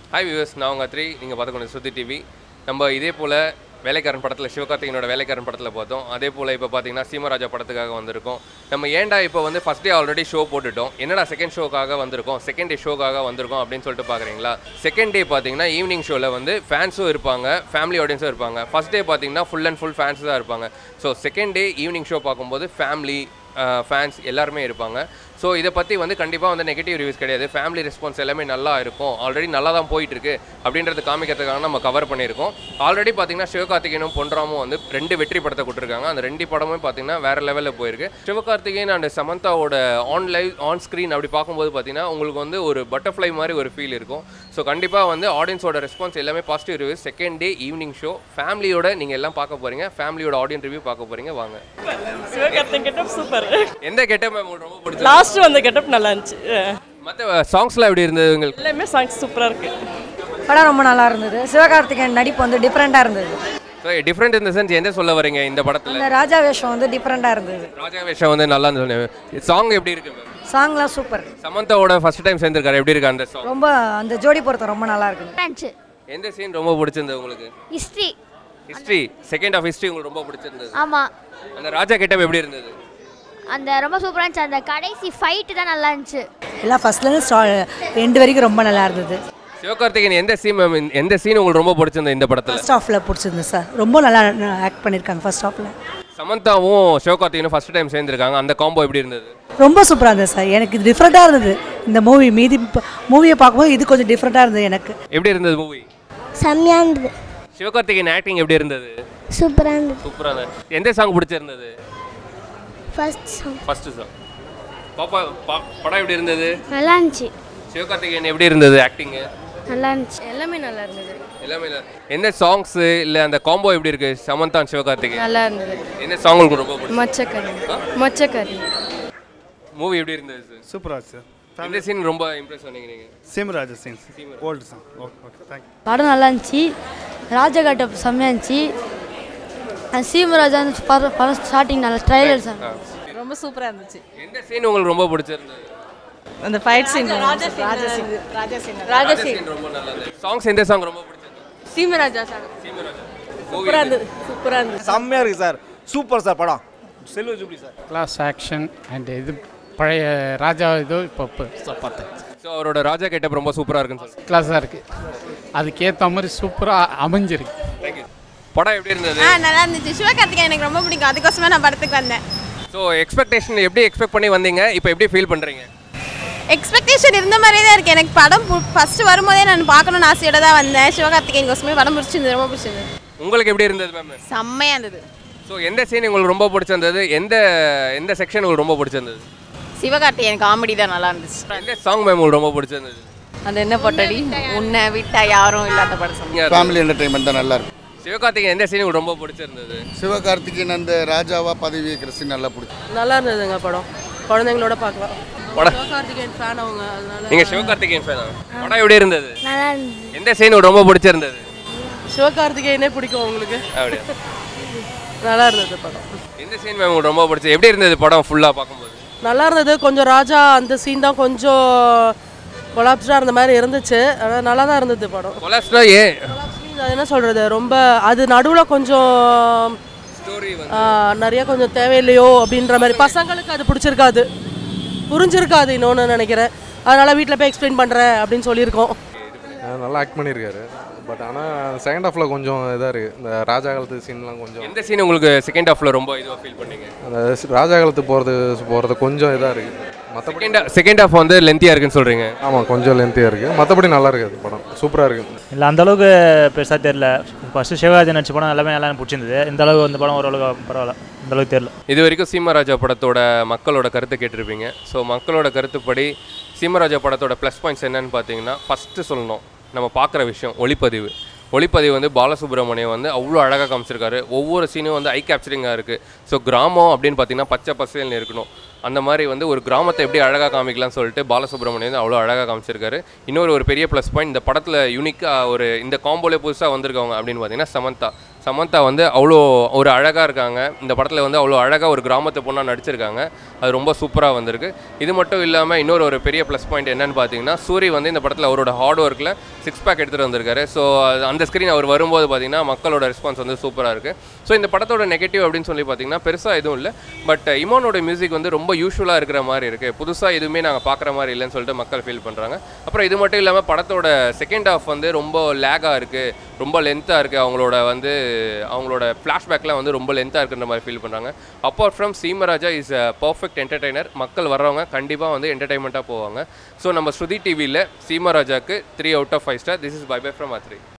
Hi viewers நான் உங்கள் three நீங்கள் பார்த்து கொண்டு சுத்தி டிவி நம்ம இதே போல் வேலைக்காரன் படத்தில் சிவகார்த்திகனோட வேலைக்காரன் படத்தில் பார்த்தோம் அதே போல் இப்போ பார்த்தீங்கன்னா சீமராஜா படத்துக்காக வந்திருக்கோம் நம்ம ஏன்டா இப்போ வந்து ஃபஸ்ட் டே ஆல்ரெடி ஷோ போட்டுட்டோம் என்னடா செகண்ட் ஷோக்காக வந்திருக்கோம் செகண்ட் டே ஷோக்காக வந்திருக்கோம் அப்படின்னு சொல்லிட்டு பார்க்குறீங்களா செகண்ட் டே பார்த்தீங்கன்னா ஈவினிங் ஷோவில் வந்து ஃபேன்ஸும் இருப்பாங்க ஃபேமிலி ஆடியன்ஸும் இருப்பாங்க ஃபஸ்ட் டே பார்த்தீங்கன்னா ஃபுல் அண்ட் ஃபுல் ஃபேன்ஸ் தான் இருப்பாங்க so second day evening show பார்க்கும்போது ஃபேமிலி ஃபேன்ஸ் எல்லாருமே இருப்பாங்க ஸோ இதை பற்றி வந்து கண்டிப்பாக வந்து நெகட்டிவ் ரிவ்யூஸ் கிடையாது ஃபேமிலி ரெஸ்பான்ஸ் எல்லாமே நல்லா இருக்கும் ஆல்ரெடி நல்லா தான் போயிட்டு இருக்கு அப்படின்றது காமிக்கிறதுக்காக நம்ம கவர் பண்ணியிருக்கோம் ஆல்ரெடி பார்த்தீங்கன்னா சிவகார்த்திகேயனும் பொன்ராமும் வந்து ரெண்டு வெற்றி படத்தை கொடுத்துருக்காங்க அந்த ரெண்டு படமும் பார்த்தீங்கன்னா வேற லெவலில் போயிருக்கு சிவகார்த்திகேயன் அண்ட் சமந்தாவோட ஆன் லைவ் ஆன் ஸ்க்ரீன் அப்படி பார்க்கும்போது பார்த்தீங்கன்னா உங்களுக்கு வந்து ஒரு பட்டர்ஃப்ளை மாதிரி ஒரு ஃபீல் இருக்கும் ஸோ கண்டிப்பாக வந்து ஆடியன்ஸோட ரெஸ்பான்ஸ் எல்லாமே positive review second day evening show ஃபேமிலியோட நீங்கள் எல்லாம் பார்க்க போகிறீங்க ஃபேமிலியோட ஆடியன்ஸ் ரிவ்யூ பார்க்க போகிறீங்க வாங்க சிவகார்த்திகேயன் கெட்டப் சூப்பர் எந்த கெட்ட மேம் உங்களுக்கு ரொம்ப பிடிச்சது லாஸ்ட் வந்த கெட்டப் நல்லா இருந்துச்சு மற்ற சாங்ஸ்லாம் எப்படி இருந்தது உங்களுக்கு எல்லாமே சாங்ஸ் சூப்பராக இருக்கு படம் ரொம்ப நல்லா இருந்தது சிவகார்த்திகேயன் நடிப்பு வந்து டிஃப்ரெண்ட்டாக இருந்தது ஸோ டிஃப்ரெண்ட் இந்த சென்ஸ் எந்த சொல்ல வரீங்க இந்த படத்தில் இந்த ராஜா வேஷம் வந்து டிஃப்ரெண்ட்டாக இருந்தது ராஜா வேஷம் வந்து நல்லா இருந்தது சாங் எப்படி இருக்கு மேம் சாங்லாம் சூப்பர் சமந்தாவோட ஃபர்ஸ்ட் டைம் சேர்ந்திருக்காரு எப்படி இருக்கு அந்த சாங் ரொம்ப அந்த ஜோடி பொருத்தம் ரொம்ப நல்லா இருக்குது பிரான்ச்சு எந்த சீன் ரொம்ப பிடிச்சிருந்தது உங்களுக்கு history history second half history உங்களுக்கு ரொம்ப பிடிச்சிருந்தது ஆமாம் அந்த ராஜா கெட்டப் எப்படி இருந்தது அந்த ரொம்ப சூப்பராக இருந்துச்சு அந்த கடைசி ஃபைட்டு தான் நல்லா இருந்துச்சு எல்லாம் ஃபர்ஸ்ட்லேருந்து ஸ்டா ரெண்டு வரைக்கும் ரொம்ப நல்லா இருந்தது சிவகார்த்திகேயன் எந்த சீன் மேம் எந்த சீன் உங்களுக்கு ரொம்ப பிடிச்சிருந்தது இந்த படத்தில் ஃபர்ஸ்ட் ஹாஃபில் பிடிச்சிருந்தது சார் ரொம்ப நல்லா ஆக்ட் பண்ணியிருக்காங்க ஃபர்ஸ்ட் ஹாஃபில் சமந்தாவும் சிவகார்த்திகேயனும் ஃபர்ஸ்ட் டைம் சேர்ந்திருக்காங்க அந்த காம்போ எப்படி இருந்தது ரொம்ப சூப்பராக இருந்தது சார் எனக்கு இது டிஃப்ரெண்ட்டாக இருந்தது இந்த மூவி மீதி மூவியை பார்க்கும்போது இது கொஞ்சம் டிஃப்ரெண்ட்டாக இருந்தது எனக்கு எப்படி இருந்தது மூவி செம்மையாக இருந்தது சிவகார்த்திகேயன் ஆக்டிங் எப்படி இருந்தது சூப்பராக இருந்தது சூப்பராக இருந்தது எந்த சாங் பிடிச்சிருந்தது ஃபர்ஸ்ட் சாங் ஃபர்ஸ்ட் சாங் பாப்பா பா- படம் எப்படி இருந்தது நல்லா இருந்துச்சு சிவகார்த்திகேயன் எப்படி இருந்தது ஆக்டிங்கு நல்லா இருந்துச்சு எல்லாமே நல்லா இருந்தது எல்லாமே இல்ல. எந்த சாங்ஸ் இல்ல அந்த காம்போ எப்படி இருக்கு சமந்தா and சிவகார்த்திகேயன் நல்லா இருந்தது என்ன சாங் உங்களுக்கு ரொம்ப பிடிக்கும் மொச்சக்கறி மொச்சக்கறி மூவி எப்படி இருந்தது சூப்பராக சார் எந்த சீன் ரொம்ப இம்ப்ரெஸ் பண்ணீங்க நீங்க Seemaraja scenes old song okay okay thank you படம் நல்லா இருந்துச்சு ராஜகாட்டம் செம்மையா இருந்துச்சு அந்த சீமராஜா வந்து படம் படம் ஸ்டார்டிங் நல்லா ட்ரைலர் சார் ரொம்ப சூப்பராக இருந்துச்சு எந்த சீன் உங்களுக்கு ரொம்ப பிடிச்சிருந்தது அந்த fight scene Raja scene Raja scene scene ரொம்ப நல்லா இருந்தது சாங்ஸ் எந்த சாங் ரொம்ப பிடிச்சிருந்தது சீமராஜா சார் சூப்பராக இருந்தது சூப்பராக இருந்தது செம்மையாக இருக்குது சார் சூப்பர் சார் படம் silver jubilee sir class action and இது பழைய ராஜா இது இப்போ இப்போ பார்த்தேன் ஸோ அவரோட ராஜா கெட்டப் ரொம்ப சூப்பரா இருக்குன்னு சொல்லுங்க கிளாஸாக இருக்குது அதுக்கேற்ற மாதிரி சூப்பராக அமைஞ்சிருக்கு தேங்க்யூ படம் எப்படி இருந்தது ஆ நல்லா இருந்துச்சு சிவகார்த்திகேயன் எனக்கு ரொம்ப பிடிக்கும் அதுக்கோசமே நான் படத்துக்கு வந்தேன் ஸோ எக்ஸ்பெக்டேஷன் எப்படி எக்ஸ்பெக்ட் பண்ணி வந்தீங்க இப்போ எப்படி ஃபீல் பண்றீங்க எக்ஸ்பெக்டேஷன் இருந்த மாதிரியே தான் இருக்குது எனக்கு படம் ஃபஸ்ட்டு வரும்போதே நான் பார்க்கணும்னு ஆசையோட தான் வந்தேன் சிவகார்த்திகேயன் கோசமே படம் பிடிச்சிருந்தது ரொம்ப பிடிச்சிருந்தது உங்களுக்கு எப்படி இருந்தது மேம் செம்மையாக இருந்தது ஸோ எந்த சீன் உங்களுக்கு ரொம்ப பிடிச்சிருந்தது எந்த எந்த செக்ஷன் உங்களுக்கு ரொம்ப பிடிச்சிருந்தது சிவகார்த்திகேயன் காமெடி தான் நல்லா இருந்துச்சு எந்த சாங் மேம் உங்களுக்கு ரொம்ப பிடிச்சிருந்தது அந்த என்ன பொட்டடி உன்னை விட்டா யாரும் இல்லாத படம் சொன்னேன் ஃபேமிலி என்டர்டைன்மெண்ட் தான் நல்லா இருக்கும் சிவகார்த்திகேயன் எந்த சீன் உங்களுக்கு ரொம்ப பிடிச்சிருந்தது சிவகார்த்திகேயன் அந்த ராஜாவா பதவி வைக்கிற சீன் நல்லா பிடிக்கும் நல்லா இருந்ததுங்க படம் குழந்தைங்களோட பார்க்கலாம் படம் சிவகார்த்திகேயன் ஃபேன் அவங்க அதனால நீங்க சிவகார்த்திகேயன் ஃபேனா படம் எப்படி இருந்தது நல்லா இருந்தது எந்த சீன் உங்களுக்கு ரொம்ப பிடிச்சிருந்தது சிவகார்த்திகேயனே பிடிக்கும் அவங்களுக்கு அப்படியா நல்லா இருந்தது படம் எந்த சீன் மேம் உங்களுக்கு ரொம்ப பிடிச்சது எப்படி இருந்தது படம் ஃபுல்லா பார்க்கும்போது நல்லா இருந்தது கொஞ்சம் ராஜா அந்த சீன் தான் கொஞ்சம் கொலாப்ஸ்டாக இருந்த மாதிரி இருந்துச்சு ஆனால் நல்லா தான் இருந்தது படம் கொலாஸ்ட்ரா ஏ அது என்ன சொல்கிறது ரொம்ப அது நடுவில் கொஞ்சம் ஸ்டோரி ஆ, நிறைய கொஞ்சம் தேவையில்லையோ அப்படின்ற மாதிரி பசங்களுக்கு அது பிடிச்சிருக்காது புரிஞ்சிருக்காது இன்னொன்று நினைக்கிறேன் அதனால் வீட்டில் போய் எக்ஸ்பிளைன் பண்ணுறேன் அப்படின்னு சொல்லியிருக்கோம் நல்லா ஆக்ட் பண்ணியிருக்காரு பட் ஆனால் செகண்ட் ஹாஃபில் கொஞ்சம் இதாக இருக்குது இந்த ராஜா காலத்து சீன்லாம் கொஞ்சம் எந்த சீன் உங்களுக்கு செகண்ட் ஹாஃப்ல ரொம்ப இதுவா ஃபீல் பண்ணீங்க அந்த ராஜா காலத்து போகிறது போகிறது கொஞ்சம் இதாக இருக்குது மற்றபடி செகண்ட் செகண்ட் ஹாஃப் வந்து லென்த்தியா இருக்குன்னு சொல்றீங்க ஆமாம் கொஞ்சம் லென்த்தியாக இருக்குது மற்றபடி நல்லா இருக்குது படம் சூப்பராக இருக்குது இல்லை அந்த அளவுக்கு பெருசாக தெரில ஃபஸ்ட்டு சிவகார்த்தி நடிச்ச படம் எல்லாமே நல்லா எனக்கு பிடிச்சிருந்தது இந்த அளவுக்கு அந்த படம் ஓரளவுக்கு பரவாயில்ல இந்த அளவுக்கு தெரில இது வரைக்கும் சீமராஜா படத்தோட மக்களோட கருத்து கேட்டிருப்பீங்க ஸோ மக்களோட கருத்துப்படி சீமராஜா படத்தோட ப்ளஸ் பாயிண்ட்ஸ் என்னன்னு பார்த்தீங்கன்னா ஃபஸ்ட்டு சொல்லணும் நம்ம பார்க்குற விஷயம் ஒளிப்பதிவு ஒளிப்பதிவு வந்து பாலசுப்ரமணியம் வந்து அவ்வளோ அழகாக காமிச்சிருக்காரு ஒவ்வொரு சீனும் வந்து ஐ கேப்சரிங்காக இருக்குது ஸோ கிராமம் அப்படின்னு பார்த்தீங்கன்னா பச்சை பசேல்னு இருக்கணும் அந்த மாதிரி வந்து ஒரு கிராமத்தை எப்படி அழகாக காமிக்கலாம்னு சொல்லிட்டு பாலசுப்ரமணியம் வந்து அவ்வளோ அழகாக காமிச்சிருக்காரு இன்னொரு ஒரு பெரிய ப்ளஸ் பாயிண்ட் இந்த படத்தில் யூனிக்காக ஒரு இந்த காம்போலே புதுசாக வந்திருக்கவங்க அப்படின்னு பார்த்தீங்கன்னா சமந்தா சமந்தா வந்து அவ்வளோ ஒரு அழகாக இருக்காங்க இந்த படத்தில் வந்து அவ்வளோ அழகாக ஒரு கிராமத்து பொண்ணாக நடிச்சிருக்காங்க அது ரொம்ப சூப்பராக வந்திருக்கு இது மட்டும் இல்லாமல் இன்னொரு ஒரு பெரிய ப்ளஸ் பாயிண்ட் என்னன்னு பார்த்தீங்கன்னா சூரி வந்து இந்த படத்தில் அவரோட ஹார்ட் ஒர்க்கில் சிக்ஸ் பேக் எடுத்துகிட்டு வந்திருக்காரு ஸோ அந்த ஸ்க்ரீன் அவர் வரும்போது பார்த்தீங்கன்னா மக்களோட ரெஸ்பான்ஸ் வந்து சூப்பராக இருக்குது ஸோ இந்த படத்தோட நெகட்டிவ் அப்படின்னு சொல்லி பார்த்தீங்கன்னா பெருசாக எதுவும் இல்லை பட் இமோனோட மியூசிக் வந்து ரொம்ப யூஸ்வலாக இருக்கிற மாதிரி இருக்குது புதுசாக எதுவுமே நாங்கள் பார்க்குற மாதிரி இல்லைன்னு சொல்லிட்டு மக்கள் ஃபீல் பண்ணுறாங்க அப்புறம் இது மட்டும் இல்லாமல் படத்தோட செகண்ட் ஹாஃப் வந்து ரொம்ப லேகாக இருக்குது ரொம்ப லென்த்தாக இருக்குது அவங்களோட வந்து அவங்களோட ஃப்ளாஷ்பேக்லாம் வந்து ரொம்ப லென்த்தாக இருக்குன்ற மாதிரி ஃபீல் பண்ணுறாங்க apart from Seemaraja is a perfect entertainer மக்கள் வர்றவங்க கண்டிப்பாக வந்து என்டர்டைன்மெண்ட்டாக போவாங்க ஸோ நம்ம ஸ்ருதி டிவியில் சீமராஜாக்கு three out of five star this is bye bye from Atri